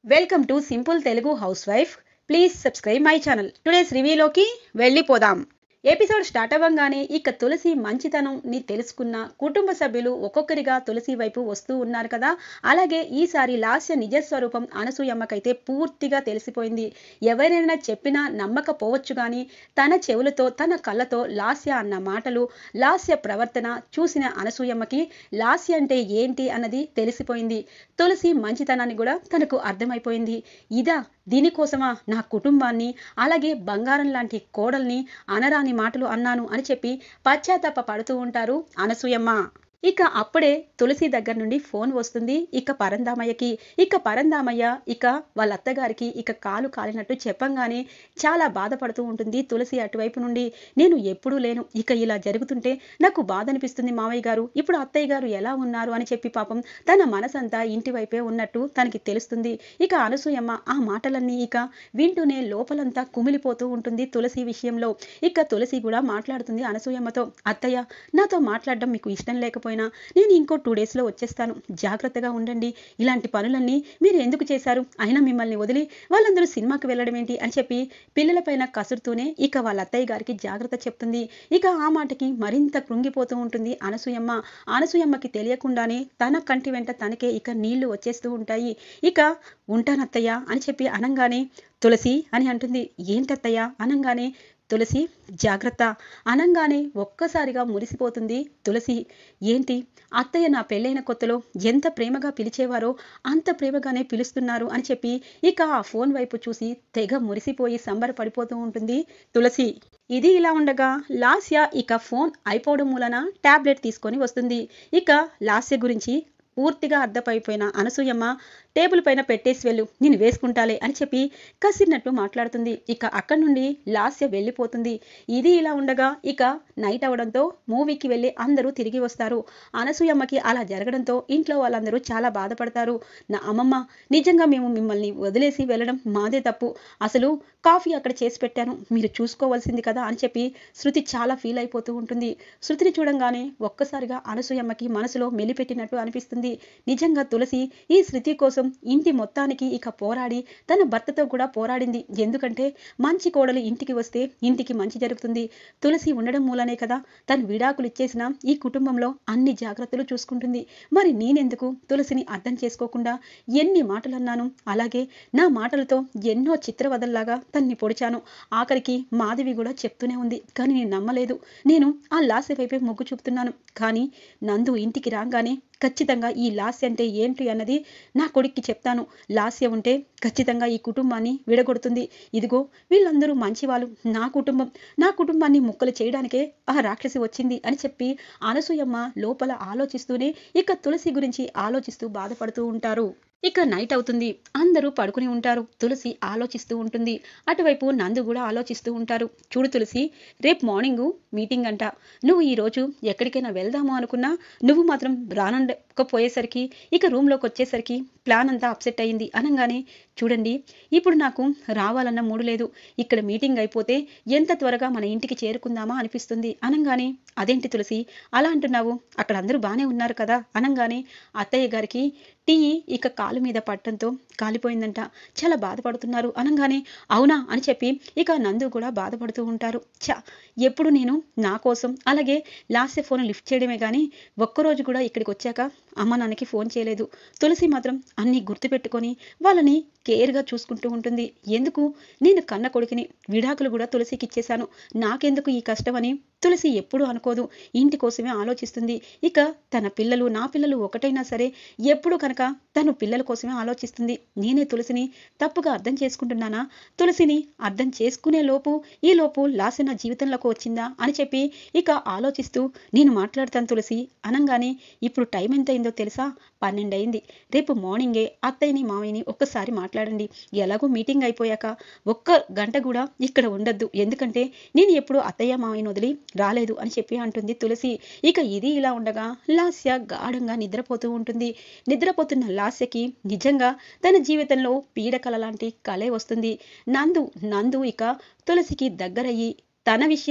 welcome to simple Telugu house wife please subscribe my channel today's రివ్యూలోకి వెళ్ళిపోదాం episode start అవ్వగానే ఇక తులసి మంచితనం ని తెలుసుకున్న కుటుంబ సభ్యులు ఒక్కొక్కరిగా తులసి వైపు వస్తూ ఉన్నారు కదా అలాగే ఈసారి లాస్య నిజ స్వరూపం అనసూయమ్మకైతే పూర్తిగా తెలిసిపోయింది ఎవరైనా చెప్పినా నమ్మకపోవచ్చు కానీ తన చెవులతో తన కళ్ళతో లాస్య అన్న మాటలు లాస్య ప్రవర్తన చూసిన అనసూయమ్మకి లాస్య అంటే ఏంటి అన్నది తెలిసిపోయింది తులసి మంచితనాన్ని కూడా తనకు అర్థమైపోయింది ఇదా దీనికోసమా నా కుటుంబాన్ని అలాగే బంగారం లాంటి కోడల్ని అనరాని మాటలు అన్నాను అని చెప్పి పశ్చాత్తాప పడుతూ ఉంటారు అనసూయమ్మ ఇక అప్పుడే తులసి దగ్గర నుండి ఫోన్ వస్తుంది ఇక పరందామయ్యకి ఇక పరందామయ్య ఇక వాళ్ళ అత్తగారికి ఇక కాలు కాలినట్టు చెప్పంగానే చాలా బాధపడుతూ ఉంటుంది తులసి అటువైపు నుండి నేను ఎప్పుడూ లేను ఇక ఇలా జరుగుతుంటే నాకు బాధ అనిపిస్తుంది మావయ్య గారు ఇప్పుడు అత్తయ్య గారు ఎలా ఉన్నారు అని చెప్పి పాపం తన మనసంతా ఇంటి వైపే ఉన్నట్టు తనకి తెలుస్తుంది ఇక అనసూయమ్మ ఆ మాటలన్నీ ఇక వింటూనే లోపలంతా కుమిలిపోతూ ఉంటుంది తులసి విషయంలో ఇక తులసి కూడా మాట్లాడుతుంది అనసూయమ్మతో అత్తయ్య నాతో మాట్లాడడం మీకు ఇష్టం లేకపోయినా నేను ఇంకో టూ డేస్లో వచ్చేస్తాను జాగ్రత్తగా ఉండండి ఇలాంటి పనులన్నీ మీరు ఎందుకు చేశారు అయినా మిమ్మల్ని వదిలి వాళ్ళందరూ సినిమాకి వెళ్ళడం ఏంటి అని చెప్పి పిల్లలపైన కసురుతూనే ఇక వాళ్ళ అత్తయ్య గారికి జాగ్రత్త చెప్తుంది ఇక ఆ మాటకి మరింత కృంగిపోతూ ఉంటుంది అనసూయమ్మ అనసూయమ్మకి తెలియకుండానే తన కంటి వెంట తనకే ఇక నీళ్లు వచ్చేస్తూ ఉంటాయి ఇక ఉంటానత్తయ్య అని చెప్పి అనంగానే తులసి అని అంటుంది ఏంటత్తయ్య అనంగానే తులసి జాగ్రత్త అనంగానే ఒక్కసారిగా మురిసిపోతుంది తులసి ఏంటి అత్తయ్య నా పెళ్ళైన కొత్తలో ఎంత ప్రేమగా పిలిచేవారో అంత ప్రేమగానే పిలుస్తున్నారు అని చెప్పి ఇక ఆ ఫోన్ వైపు చూసి తెగ మురిసిపోయి సంబరపడిపోతూ ఉంటుంది తులసి ఇది ఇలా ఉండగా లాస్య ఇక ఫోన్ అయిపోవడం మూలన టాబ్లెట్ తీసుకొని వస్తుంది ఇక లాస్య గురించి పూర్తిగా అర్థమైపోయిన అనసూయమ్మ టేబుల్ పైన పెట్టేసి వెళ్ళు నేను వేసుకుంటాలే అని చెప్పి కసిరినట్టు మాట్లాడుతుంది ఇక అక్కడి నుండి లాస్య వెళ్ళిపోతుంది ఇది ఇలా ఉండగా ఇక నైట్ అవడంతో మూవీకి వెళ్ళి అందరూ తిరిగి వస్తారు అనసూయమ్మకి అలా జరగడంతో ఇంట్లో వాళ్ళందరూ చాలా బాధపడతారు నా అమ్మమ్మ నిజంగా మేము మిమ్మల్ని వదిలేసి వెళ్ళడం మాదే తప్పు అసలు కాఫీ అక్కడ చేసి పెట్టాను మీరు చూసుకోవాల్సింది కదా అని చెప్పి శృతి చాలా ఫీల్ అయిపోతూ ఉంటుంది శృతిని చూడంగానే ఒక్కసారిగా అనసూయమ్మకి మనసులో మెలిపెట్టినట్టు అనిపిస్తుంది నిజంగా తులసి ఈ శృతి కోసం ఇంటి మొత్తానికి ఇక పోరాడి తన భర్తతో కూడా పోరాడింది ఎందుకంటే మంచి కోడలు ఇంటికి వస్తే ఇంటికి మంచి జరుగుతుంది తులసి ఉండడం మూలనే కదా తను విడాకులు ఇచ్చేసిన ఈ కుటుంబంలో అన్ని జాగ్రత్తలు చూసుకుంటుంది మరి నేనెందుకు తులసిని అర్థం చేసుకోకుండా ఎన్ని మాటలు అన్నాను అలాగే నా మాటలతో ఎన్నో చిత్రవదల్లాగా తన్ని పొడిచాను ఆఖరికి మాధవి కూడా చెప్తూనే ఉంది కానీ నేను నమ్మలేదు నేను ఆ లాస్య వైపే మొగ్గు చూపుతున్నాను కానీ నందు ఇంటికి రాగానే ఖచ్చితంగా ఈ లాస్య అంటే ఏంటి అన్నది నా కొడుక్కి చెప్తాను లాస్య ఉంటే ఖచ్చితంగా ఈ కుటుంబాన్ని విడగొడుతుంది ఇదిగో వీళ్ళందరూ మంచివాళ్ళు నా కుటుంబం నా కుటుంబాన్ని ముక్కలు చేయడానికే ఆ రాక్షసి వచ్చింది అని చెప్పి అనసూయమ్మ లోపల ఆలోచిస్తూనే ఇక తులసి గురించి ఆలోచిస్తూ బాధపడుతూ ఉంటారు ఇక నైట్ అవుతుంది అందరూ పడుకుని ఉంటారు తులసి ఆలోచిస్తూ ఉంటుంది అటువైపు నందు కూడా ఆలోచిస్తూ ఉంటారు చూడు తులసి రేపు మార్నింగ్ మీటింగ్ అంట నువ్వు ఈ రోజు ఎక్కడికైనా వెళ్దాము అనుకున్నా నువ్వు మాత్రం రానండకపోయేసరికి ఇక రూమ్లోకి వచ్చేసరికి ప్లాన్ అంతా అప్సెట్ అయింది అనగానే చూడండి ఇప్పుడు నాకు రావాలన్న మూడు లేదు ఇక్కడ మీటింగ్ అయిపోతే ఎంత త్వరగా మన ఇంటికి చేరుకుందామా అనిపిస్తుంది అనగానే అదేంటి తులసి అలా అంటున్నావు అక్కడ అందరూ బాగానే ఉన్నారు కదా అనగానే అత్తయ్య గారికి టీ ఇక కాలు మీద పట్టడంతో కాలిపోయిందంట చాలా బాధపడుతున్నారు అనగానే అవునా అని చెప్పి ఇక నందు కూడా బాధపడుతూ ఉంటారు చా ఎప్పుడు నేను నా కోసం అలాగే లాస్ట్ ఫోన్ లిఫ్ట్ చేయడమే కానీ ఒక్కరోజు కూడా ఇక్కడికి వచ్చాక అమ్మ నాన్నకి ఫోన్ చేయలేదు తులసి మాత్రం అన్నీ గుర్తుపెట్టుకొని వాళ్ళని కేర్గా చూసుకుంటూ ఉంటుంది ఎందుకు నేను కన్న కొడుకుని విడాకులు కూడా తులసికి ఇచ్చేశాను నాకెందుకు ఈ కష్టం అని తులసి ఎప్పుడూ అనుకోదు ఇంటి కోసమే ఆలోచిస్తుంది ఇక తన పిల్లలు నా పిల్లలు ఒకటైనా సరే ఎప్పుడు కనుక తను పిల్లల కోసమే ఆలోచిస్తుంది నేనే తులసిని తప్పుగా అర్థం చేసుకుంటున్నానా తులసిని అర్థం చేసుకునే లోపు ఈ లోపు లాసన జీవితంలోకి వచ్చిందా అని చెప్పి ఇక ఆలోచిస్తూ నేను మాట్లాడతాను తులసి అనగానే ఇప్పుడు టైం ఎంత అయిందో తెలుసా పన్నెండు అయింది రేపు మార్నింగే అత్తయ్యని మావయ్యని ఒక్కసారి మాట్లాడండి ఎలాగో మీటింగ్ అయిపోయాక ఒక్క గంట కూడా ఇక్కడ ఉండద్దు ఎందుకంటే నేను ఎప్పుడు అత్తయ్య మావయ్యని వదిలి రాలేదు అని చెప్పి అంటుంది తులసి ఇక ఇది ఇలా ఉండగా లాస్య గాఢంగా నిద్రపోతూ ఉంటుంది నిద్రపోతున్న లాస్యకి నిజంగా తన జీవితంలో పీడకల లాంటి కలే వస్తుంది నందు నందు ఇక తులసికి దగ్గరయ్యి తన విషయంలో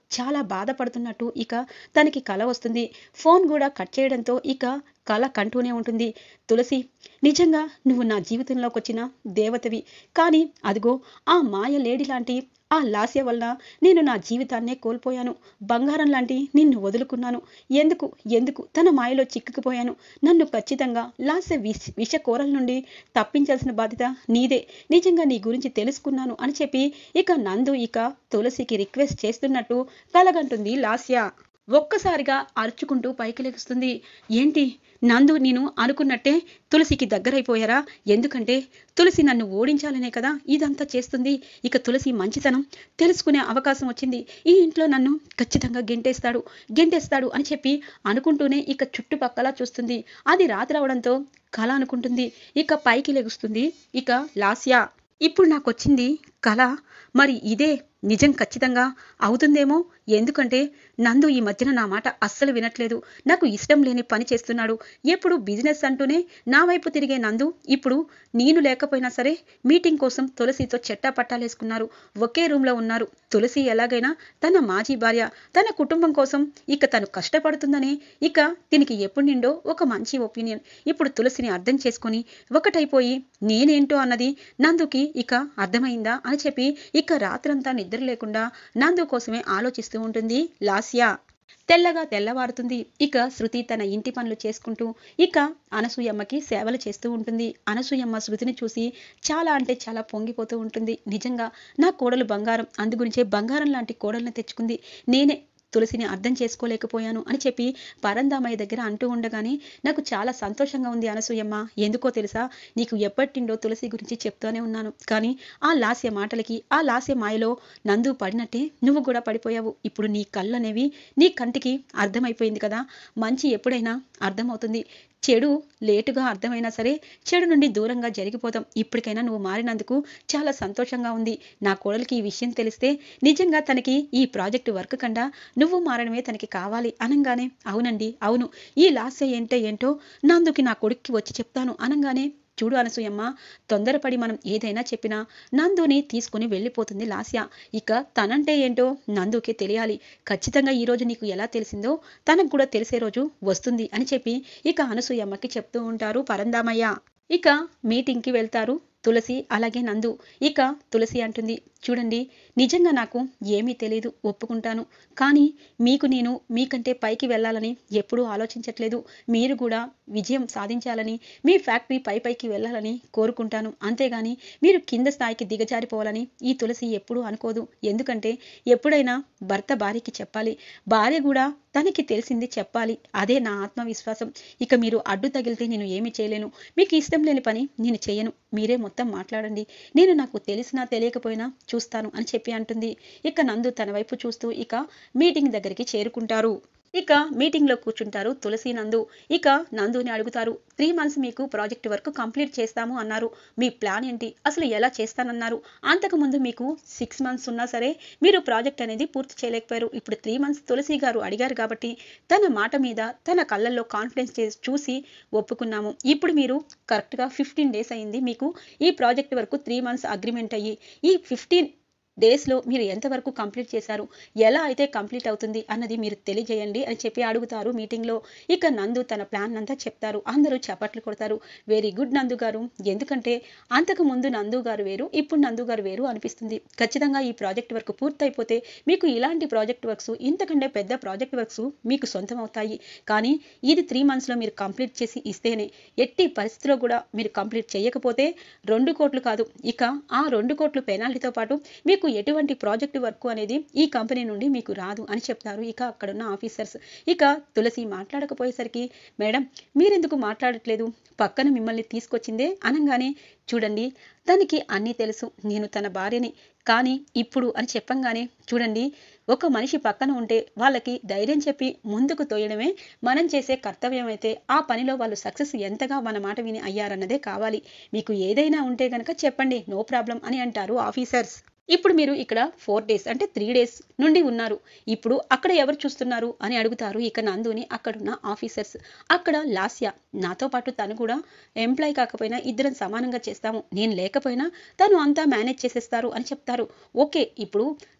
చాలా బాధపడుతున్నట్టు ఇక తనకి కల వస్తుంది ఫోన్ కూడా కట్ చేయడంతో ఇక కల కంటూనే ఉంటుంది తులసి నిజంగా నువ్వు నా జీవితంలోకి వచ్చిన దేవతవి కానీ అదిగో ఆ మాయ లేడి లాంటి ఆ లాస్య వల్ల నేను నా జీవితాన్నే కోల్పోయాను బంగారం లాంటి నిన్ను వదులుకున్నాను ఎందుకు ఎందుకు తన మాయలో చిక్కుకుపోయాను నన్ను ఖచ్చితంగా లాస్య విష విషకోరల నుండి తప్పించాల్సిన బాధ్యత నీదే నిజంగా నీ గురించి తెలుసుకున్నాను అని చెప్పి ఇక నందు ఇక తులసికి రిక్వెస్ట్ చేస్తున్నట్టు కలగంటుంది లాస్య ఒక్కసారిగా అరుచుకుంటూ పైకి లెగుస్తుంది ఏంటి నందు నేను అనుకున్నట్టే తులసికి దగ్గరైపోయారా ఎందుకంటే తులసి నన్ను ఓడించాలనే కదా ఇదంతా చేస్తుంది ఇక తులసి మంచితనం తెలుసుకునే అవకాశం వచ్చింది ఈ ఇంట్లో నన్ను ఖచ్చితంగా గెంటేస్తాడు గెంటేస్తాడు అని చెప్పి అనుకుంటూనే ఇక చుట్టుపక్కల చూస్తుంది అది రాత్రి అవడంతో కళ అనుకుంటుంది ఇక పైకి లెగుస్తుంది ఇక లాస్యా ఇప్పుడు నాకు వచ్చింది కళ మరి ఇదే నిజం ఖచ్చితంగా అవుతుందేమో ఎందుకంటే నందు ఈ మధ్యన నా మాట అస్సలు వినట్లేదు నాకు ఇష్టం లేని పని చేస్తున్నాడు ఎప్పుడు బిజినెస్ అంటూనే నా వైపు తిరిగే నందు ఇప్పుడు నేను లేకపోయినా సరే మీటింగ్ కోసం తులసితో చెట్టా పట్టాలేసుకున్నారు ఒకే రూమ్లో ఉన్నారు తులసి ఎలాగైనా తన మాజీ భార్య తన కుటుంబం కోసం ఇక తను కష్టపడుతుందని ఇక దీనికి ఎప్పుడు నిండో ఒక మంచి ఒపీనియన్ ఇప్పుడు తులసిని అర్థం చేసుకొని ఒకటైపోయి నేనేంటో అన్నది నందుకి ఇక అర్థమైందా అని చెప్పి ఇక రాత్రంతా నిద్ర లేకుండా నందు కోసమే ఆలోచిస్తూ ఉంటుంది లాస్యా తెల్లగా తెల్లవారుతుంది ఇక శృతి తన ఇంటి పనులు చేసుకుంటూ ఇక అనసూయమ్మకి సేవలు చేస్తూ ఉంటుంది అనసూయమ్మ శృతిని చూసి చాలా అంటే చాలా పొంగిపోతూ ఉంటుంది నిజంగా నా కోడలు బంగారం అందు గురించే బంగారం లాంటి కోడల్ని తెచ్చుకుంది నేనే తులసిని అర్థం చేసుకోలేకపోయాను అని చెప్పి పరందామయ్య దగ్గర అంటూ ఉండగానే నాకు చాలా సంతోషంగా ఉంది అనసూయమ్మ ఎందుకో తెలుసా నీకు ఎప్పటిండో తులసి గురించి చెప్తూనే ఉన్నాను కానీ ఆ లాస్య మాటలకి ఆ లాస్య మాయలో నందు పడినట్టే నువ్వు కూడా పడిపోయావు ఇప్పుడు నీ కళ్ళు అనేవి నీ కంటికి అర్థమైపోయింది కదా మంచి ఎప్పుడైనా అర్థమవుతుంది చెడు లేటుగా అర్థమైనా సరే చెడు నుండి దూరంగా జరిగిపోతాం ఇప్పటికైనా నువ్వు మారినందుకు చాలా సంతోషంగా ఉంది నా కోడలికి ఈ విషయం తెలిస్తే నిజంగా తనకి ఈ ప్రాజెక్టు వర్క్ కన్నా నువ్వు మారడమే తనకి కావాలి అనగానే అవునండి అవును ఈ లాస్య ఏంటో ఏంటో నందుకి నా కొడుక్కి వచ్చి చెప్తాను అనగానే చూడు అనసూయమ్మ తొందరపడి మనం ఏదైనా చెప్పినా నందుని తీసుకుని వెళ్ళిపోతుంది లాస్య ఇక తనంటే ఏంటో నందుకే తెలియాలి ఖచ్చితంగా ఈ రోజు నీకు ఎలా తెలిసిందో తనకు కూడా తెలిసే రోజు వస్తుంది అని చెప్పి ఇక అనసూయమ్మకి చెప్తూ ఉంటారు పరందామయ్య ఇక మీటింగ్కి వెళ్తారు తులసి అలాగే నందు ఇక తులసి అంటుంది చూడండి నిజంగా నాకు ఏమీ తెలియదు ఒప్పుకుంటాను కానీ మీకు నేను మీకంటే పైకి వెళ్ళాలని ఎప్పుడూ ఆలోచించట్లేదు మీరు కూడా విజయం సాధించాలని మీ ఫ్యాక్టరీ పై పైకి వెళ్ళాలని కోరుకుంటాను అంతేగాని మీరు కింద స్థాయికి దిగజారిపోవాలని ఈ తులసి ఎప్పుడూ అనుకోదు ఎందుకంటే ఎప్పుడైనా భర్త భార్యకి చెప్పాలి భార్య కూడా తనకి తెలిసింది చెప్పాలి అదే నా ఆత్మవిశ్వాసం ఇక మీరు అడ్డు తగిలితే నేను ఏమీ చేయలేను మీకు ఇష్టం లేని పని నేను చేయను మీరే మొత్తం మాట్లాడండి నేను నాకు తెలిసినా తెలియకపోయినా చూస్తాను అని చెప్పి అంటుంది ఇక నందు తన వైపు చూస్తూ ఇక మీటింగ్ దగ్గరికి చేరుకుంటారు ఇక మీటింగ్లో కూర్చుంటారు తులసి నందు ఇక నందుని అడుగుతారు త్రీ మంత్స్ మీకు ప్రాజెక్ట్ వర్క్ కంప్లీట్ చేస్తాము అన్నారు మీ ప్లాన్ ఏంటి అసలు ఎలా చేస్తానన్నారు అంతకుముందు మీకు సిక్స్ మంత్స్ ఉన్నా సరే మీరు ప్రాజెక్ట్ అనేది పూర్తి చేయలేకపోయారు ఇప్పుడు త్రీ మంత్స్ తులసి గారు అడిగారు కాబట్టి తన మాట మీద తన కళ్ళల్లో కాన్ఫిడెన్స్ చూసి ఒప్పుకున్నాము ఇప్పుడు మీరు కరెక్ట్గా ఫిఫ్టీన్ డేస్ అయింది మీకు ఈ ప్రాజెక్ట్ వరకు త్రీ మంత్స్ అగ్రిమెంట్ అయ్యి ఈ ఫిఫ్టీన్ డేస్లో మీరు ఎంతవరకు కంప్లీట్ చేశారు ఎలా అయితే కంప్లీట్ అవుతుంది అన్నది మీరు తెలియజేయండి అని చెప్పి అడుగుతారు మీటింగ్లో ఇక నందు తన ప్లాన్ అంతా చెప్తారు అందరూ చప్పట్లు కొడతారు వెరీ గుడ్ నందు గారు ఎందుకంటే అంతకు ముందు నందు గారు వేరు ఇప్పుడు నందు గారు వేరు అనిపిస్తుంది ఖచ్చితంగా ఈ ప్రాజెక్ట్ వర్క్ పూర్తయిపోతే మీకు ఇలాంటి ప్రాజెక్ట్ వర్క్స్ ఇంతకంటే పెద్ద ప్రాజెక్ట్ వర్క్స్ మీకు సొంతం అవుతాయి కానీ ఇది త్రీ మంత్స్లో మీరు కంప్లీట్ చేసి ఇస్తేనే ఎట్టి పరిస్థితిలో కూడా మీరు కంప్లీట్ చేయకపోతే రెండు కోట్లు కాదు ఇక ఆ రెండు కోట్లు పెనాల్టీతో పాటు మీకు ఎటువంటి ప్రాజెక్ట్ వర్క్ అనేది ఈ కంపెనీ నుండి మీకు రాదు అని చెప్తారు ఇక అక్కడున్న ఆఫీసర్స్ ఇక తులసి మాట్లాడకపోయేసరికి మేడం మీరెందుకు మాట్లాడట్లేదు పక్కన మిమ్మల్ని తీసుకొచ్చిందే అనగానే చూడండి తనకి అన్నీ తెలుసు నేను తన భార్యని కానీ ఇప్పుడు అని చెప్పంగానే చూడండి ఒక మనిషి పక్కన ఉంటే వాళ్ళకి ధైర్యం చెప్పి ముందుకు తోయడమే మనం చేసే కర్తవ్యం అయితే ఆ పనిలో వాళ్ళు సక్సెస్ ఎంతగా మన మాట విని అయ్యారన్నదే కావాలి మీకు ఏదైనా ఉంటే గనక చెప్పండి నో ప్రాబ్లం అని అంటారు ఆఫీసర్స్ ఇప్పుడు మీరు ఇక్కడ ఫోర్ డేస్ అంటే త్రీ డేస్ నుండి ఉన్నారు ఇప్పుడు అక్కడ ఎవరు చూస్తున్నారు అని అడుగుతారు ఇక నందుని అక్కడున్న ఆఫీసర్స్ అక్కడ లాస్య నాతో పాటు తను కూడా ఎంప్లాయ్ కాకపోయినా ఇద్దరం సమానంగా చేస్తాము నేను లేకపోయినా తను అంతా మేనేజ్ చేసేస్తారు అని చెప్తారు ఓకే ఇప్పుడు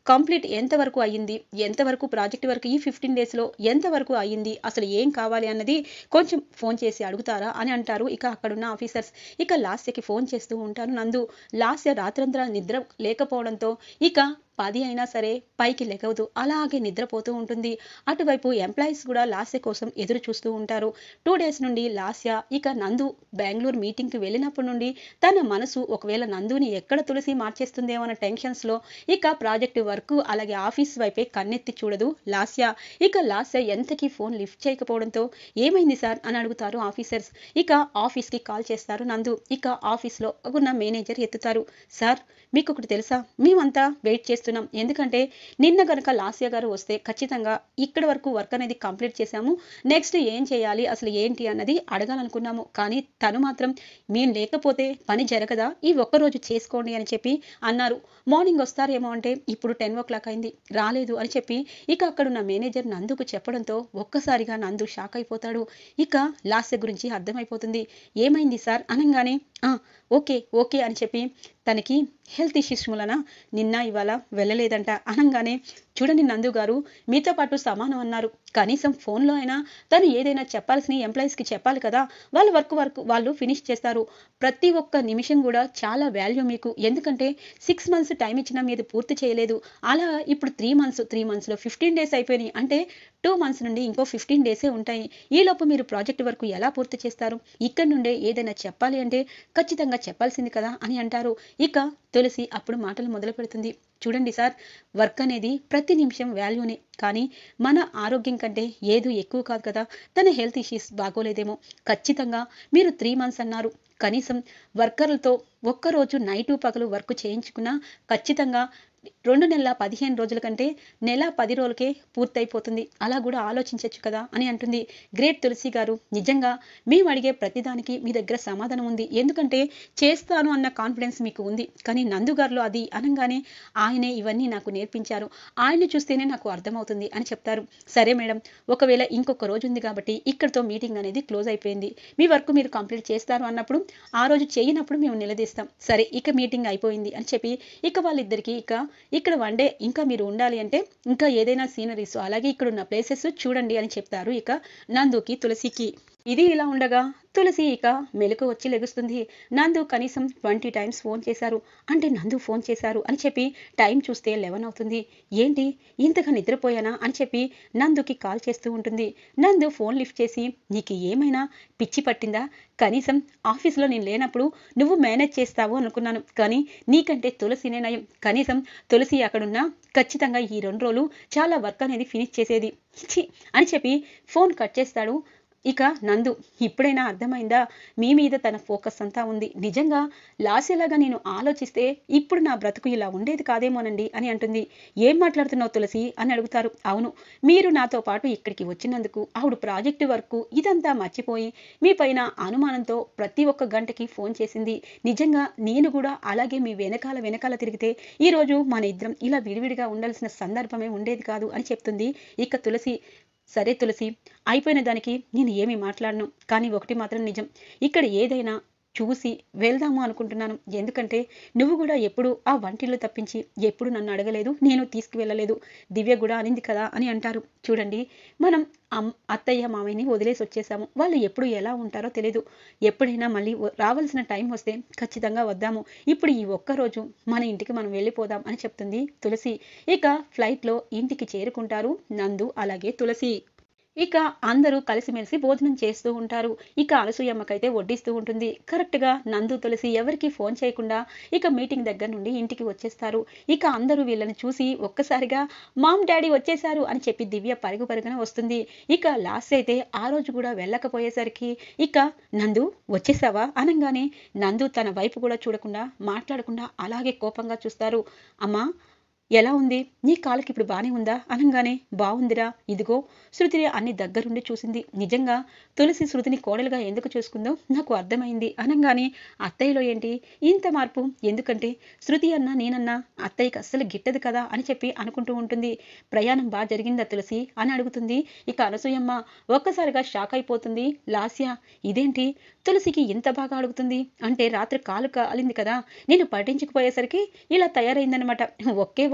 కంప్లీట్ ఎంతవరకు అయ్యింది ఎంతవరకు ప్రాజెక్ట్ వరకు ఈ ఫిఫ్టీన్ డేస్లో ఎంతవరకు అయ్యింది అసలు ఏం కావాలి అన్నది కొంచెం ఫోన్ చేసి అడుగుతారా అని అంటారు ఇక అక్కడున్న ఆఫీసర్స్ ఇక లాస్యకి ఫోన్ చేస్తూ ఉంటారు నందు లాస్య రాత్రంతా నిద్ర లేకపోవడంతో ఇక పది అయినా సరే పైకి లెగవదు అలాగే నిద్రపోతూ ఉంటుంది అటువైపు ఎంప్లాయీస్ కూడా లాస్య కోసం ఎదురు చూస్తూ ఉంటారు టూ డేస్ నుండి లాస్య ఇక నందు బెంగళూరు మీటింగ్కి వెళ్ళినప్పటి నుండి తన మనసు ఒకవేళ నందుని ఎక్కడ తులసి మార్చేస్తుందేమో అన్న టెన్షన్స్లో ఇక ప్రాజెక్టు వర్క్ అలాగే ఆఫీస్ వైపే కన్నెత్తి చూడదు లాస్య ఇక లాస్య ఎంతకీ ఫోన్ లిఫ్ట్ చేయకపోవడంతో ఏమైంది సార్ అని అడుగుతారు ఆఫీసర్స్ ఇక ఆఫీస్కి కాల్ చేస్తారు నందు ఇక ఆఫీస్లో ఉన్న మేనేజర్ ఎత్తుతారు సార్ మీకు ఒకటి తెలుసా మేమంతా వెయిట్ చేస్తున్నాం ఎందుకంటే నిన్న గనక లాస్య గారు వస్తే ఖచ్చితంగా ఇక్కడ వరకు వర్క్ అనేది కంప్లీట్ చేశాము నెక్స్ట్ ఏం చేయాలి అసలు ఏంటి అన్నది అడగాలనుకున్నాము కానీ తను మాత్రం మేము లేకపోతే పని జరగదా ఈ ఒక్కరోజు చేసుకోండి అని చెప్పి అన్నారు మార్నింగ్ వస్తారేమో అంటే ఇప్పుడు టెన్ ఓ క్లాక్ అయింది రాలేదు అని చెప్పి ఇక అక్కడున్న మేనేజర్ నందుకు చెప్పడంతో ఒక్కసారిగా నందు షాక్ అయిపోతాడు ఇక లాస్య గురించి అర్థమైపోతుంది ఏమైంది సార్ అనగానే "ఆ, ఓకే ఓకే అని చెప్పి తనకి హెల్త్ ఇష్యూస్ వలన నిన్న ఇవాళ వెళ్ళలేదంట అనగానే చూడండి నందు గారు మీతో పాటు సమానం అన్నారు కనీసం ఫోన్లో అయినా తను ఏదైనా చెప్పాల్సిన ఎంప్లాయీస్కి చెప్పాలి కదా వాళ్ళ వర్క్ వర్క్ వాళ్ళు ఫినిష్ చేస్తారు ప్రతి ఒక్క నిమిషం కూడా చాలా వాల్యూ మీకు ఎందుకంటే సిక్స్ మంత్స్ టైం ఇచ్చినా మీరు పూర్తి చేయలేదు అలా ఇప్పుడు త్రీ మంత్స్ త్రీ మంత్స్లో ఫిఫ్టీన్ డేస్ అయిపోయినాయి అంటే టూ మంత్స్ నుండి ఇంకో ఫిఫ్టీన్ డేసే ఉంటాయి ఈలోపు మీరు ప్రాజెక్ట్ వర్క్ ఎలా పూర్తి చేస్తారు ఇక్కడ నుండే ఏదైనా చెప్పాలి అంటే ఖచ్చితంగా చెప్పాల్సింది కదా అని అంటారు ఇక తులసి అప్పుడు మాటలు మొదలు పెడుతుంది చూడండి సార్ వర్క్ అనేది ప్రతి నిమిషం వాల్యూనే కానీ మన ఆరోగ్యం కంటే ఏదో ఎక్కువ కాదు కదా తన హెల్త్ ఇష్యూస్ బాగోలేదేమో ఖచ్చితంగా మీరు త్రీ మంత్స్ అన్నారు కనీసం వర్కర్లతో ఒక్కరోజు నైటు పగలు వర్క్ చేయించుకున్నా ఖచ్చితంగా రెండు నెలల పదిహేను రోజుల కంటే నెల పది రోజులకే పూర్తయిపోతుంది అలా కూడా ఆలోచించవచ్చు కదా అని అంటుంది గ్రేట్ తులసి గారు నిజంగా మేము అడిగే ప్రతిదానికి మీ దగ్గర సమాధానం ఉంది ఎందుకంటే చేస్తాను అన్న కాన్ఫిడెన్స్ మీకు ఉంది కానీ నందు గారిలో అది అనగానే ఆయనే ఇవన్నీ నాకు నేర్పించారు ఆయన్ని చూస్తేనే నాకు అర్థమవుతుంది అని చెప్తారు సరే మేడం ఒకవేళ ఇంకొక రోజు ఉంది కాబట్టి ఇక్కడితో మీటింగ్ అనేది క్లోజ్ అయిపోయింది మీ వర్క్ మీరు కంప్లీట్ చేస్తారు అన్నప్పుడు ఆ రోజు చేయనప్పుడు మేము నిలదీస్తాం సరే ఇక మీటింగ్ అయిపోయింది అని చెప్పి ఇక వాళ్ళిద్దరికి ఇక ఇక్కడ వన్ డే ఇంకా మీరు ఉండాలి అంటే ఇంకా ఏదైనా సీనరీస్ అలాగే ఇక్కడ ఉన్న ప్లేసెస్ చూడండి అని చెప్తారు ఇక నందుకి తులసికి ఇది ఇలా ఉండగా తులసి ఇక మెలకు వచ్చి లెగుస్తుంది నందు కనీసం ట్వంటీ టైమ్స్ ఫోన్ చేశారు అంటే నందు ఫోన్ చేశారు అని చెప్పి టైం చూస్తే లెవెన్ అవుతుంది ఏంటి ఇంతగా నిద్రపోయానా అని చెప్పి నందుకి కాల్ చేస్తూ ఉంటుంది నందు ఫోన్ లిఫ్ట్ చేసి నీకు ఏమైనా పిచ్చి పట్టిందా కనీసం ఆఫీస్లో నేను లేనప్పుడు నువ్వు మేనేజ్ చేస్తావు అనుకున్నాను కానీ నీకంటే తులసినే నయం కనీసం తులసి అక్కడున్నా ఖచ్చితంగా ఈ రెండు రోజులు చాలా వర్క్ అనేది ఫినిష్ చేసేది ఛీ అని చెప్పి ఫోన్ కట్ చేస్తాడు ఇక నందు ఇప్పుడైనా అర్థమైందా మీ మీద తన ఫోకస్ అంతా ఉంది నిజంగా లాస్యలాగా నేను ఆలోచిస్తే ఇప్పుడు నా బ్రతుకు ఇలా ఉండేది కాదేమోనండి అని అంటుంది ఏం మాట్లాడుతున్నావు తులసి అని అడుగుతారు అవును మీరు నాతో పాటు ఇక్కడికి వచ్చినందుకు ఆవిడ ప్రాజెక్టు వర్క్ ఇదంతా మర్చిపోయి మీ పైన అనుమానంతో ప్రతి ఒక్క గంటకి ఫోన్ చేసింది నిజంగా నేను కూడా అలాగే మీ వెనకాల వెనకాల తిరిగితే ఈ రోజు మన ఇద్దరం ఇలా విడివిడిగా ఉండాల్సిన సందర్భమే ఉండేది కాదు అని చెప్తుంది ఇక తులసి సరే తులసి అయిపోయిన దానికి నేను ఏమీ మాట్లాడను కానీ ఒకటి మాత్రం నిజం ఇక్కడ ఏదైనా చూసి వెళ్దాము అనుకుంటున్నాను ఎందుకంటే నువ్వు కూడా ఎప్పుడు ఆ వంటిల్లు తప్పించి ఎప్పుడు నన్ను అడగలేదు నేను తీసుకువెళ్ళలేదు దివ్య కూడా అనింది కదా అని అంటారు చూడండి మనం అమ్ అత్తయ్య మామయ్యని వదిలేసి వచ్చేసాము వాళ్ళు ఎప్పుడు ఎలా ఉంటారో తెలియదు ఎప్పుడైనా మళ్ళీ వ- రావాల్సిన టైం వస్తే ఖచ్చితంగా వద్దాము ఇప్పుడు ఈ ఒక్క రోజు మన ఇంటికి మనం వెళ్ళిపోదాం అని చెప్తుంది తులసి ఇక ఫ్లైట్లో ఇంటికి చేరుకుంటారు నందు అలాగే తులసి ఇక అందరూ కలిసిమెలిసి భోజనం చేస్తూ ఉంటారు ఇక అనసూయమ్మకైతే వడ్డిస్తూ ఉంటుంది కరెక్ట్గా నందు తులసి ఎవరికి ఫోన్ చేయకుండా ఇక మీటింగ్ దగ్గర నుండి ఇంటికి వచ్చేస్తారు ఇక అందరూ వీళ్ళని చూసి ఒక్కసారిగా మామ్ డాడీ వచ్చేసారు అని చెప్పి దివ్య పరుగు పరుగున వస్తుంది ఇక లాస్ట్ అయితే ఆ రోజు కూడా వెళ్ళకపోయేసరికి ఇక నందు వచ్చేసావా అనగానే నందు తన వైపు కూడా చూడకుండా మాట్లాడకుండా అలాగే కోపంగా చూస్తారు అమ్మా ఎలా ఉంది నీ కాళ్ళకి ఇప్పుడు బానే ఉందా అనగానే బాగుందిరా ఇదిగో శృతిని అన్ని దగ్గరుండి చూసింది నిజంగా తులసి శృతిని కోడలుగా ఎందుకు చూసుకుందో నాకు అర్థమైంది అనగానే అత్తయ్యలో ఏంటి ఇంత మార్పు ఎందుకంటే శృతి అన్నా నేనన్నా అత్తయ్యకి అస్సలు గిట్టదు కదా అని చెప్పి అనుకుంటూ ఉంటుంది ప్రయాణం బాగా జరిగిందా తులసి అని అడుగుతుంది ఇక అనసూయమ్మ ఒక్కసారిగా షాక్ అయిపోతుంది లాస్య ఇదేంటి తులసికి ఇంత బాగా అడుగుతుంది అంటే రాత్రి కాలు కాలింది కదా నేను పట్టించుకుపోయేసరికి ఇలా తయారైందనమాట ఒకే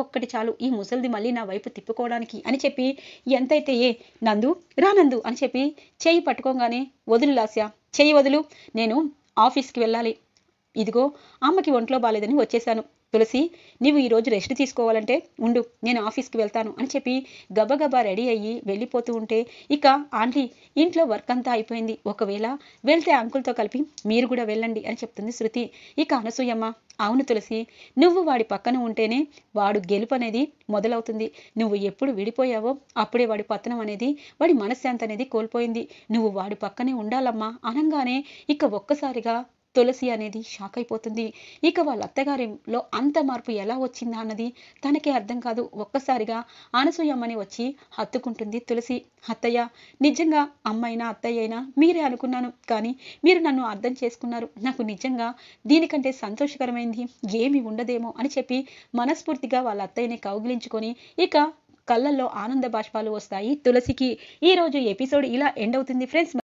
ఒక్కటి చాలు ఈ ముసలిది మళ్ళీ నా వైపు తిప్పుకోవడానికి అని చెప్పి ఎంతైతే ఏ నందు రా నందు అని చెప్పి చెయ్యి పట్టుకోగానే వదులు లాస్య చెయ్యి వదులు నేను ఆఫీస్కి వెళ్ళాలి ఇదిగో అమ్మకి ఒంట్లో బాగాలేదని వచ్చేసాను తులసి నీవు ఈరోజు రెస్ట్ తీసుకోవాలంటే ఉండు నేను ఆఫీస్కి వెళ్తాను అని చెప్పి గబగబా రెడీ అయ్యి వెళ్ళిపోతూ ఉంటే ఇక ఆంటీ ఇంట్లో వర్క్ అంతా అయిపోయింది ఒకవేళ వెళ్తే అంకుల్తో కలిపి మీరు కూడా వెళ్ళండి అని చెప్తుంది శృతి ఇక అనసూయమ్మ అవును తులసి నువ్వు వాడి పక్కన ఉంటేనే వాడు గెలుపు అనేది మొదలవుతుంది నువ్వు ఎప్పుడు విడిపోయావో అప్పుడే వాడి పతనం అనేది వాడి మనశ్శాంతి అనేది కోల్పోయింది నువ్వు వాడి పక్కనే ఉండాలమ్మా అనగానే ఇక ఒక్కసారిగా తులసి అనేది షాక్ అయిపోతుంది ఇక వాళ్ళ అత్తగారిలో అంత మార్పు ఎలా వచ్చిందా అన్నది తనకే అర్థం కాదు ఒక్కసారిగా అనసూయమ్మని వచ్చి హత్తుకుంటుంది తులసి అత్తయ్య నిజంగా అమ్మైనా అత్తయ్య అయినా మీరే అనుకున్నాను కానీ మీరు నన్ను అర్థం చేసుకున్నారు నాకు నిజంగా దీనికంటే సంతోషకరమైంది ఏమి ఉండదేమో అని చెప్పి మనస్ఫూర్తిగా వాళ్ళ అత్తయ్యని కౌగిలించుకొని ఇక కళ్ళల్లో ఆనంద బాష్పాలు వస్తాయి తులసికి ఈ రోజు ఎపిసోడ్ ఇలా ఎండ్ అవుతుంది ఫ్రెండ్స్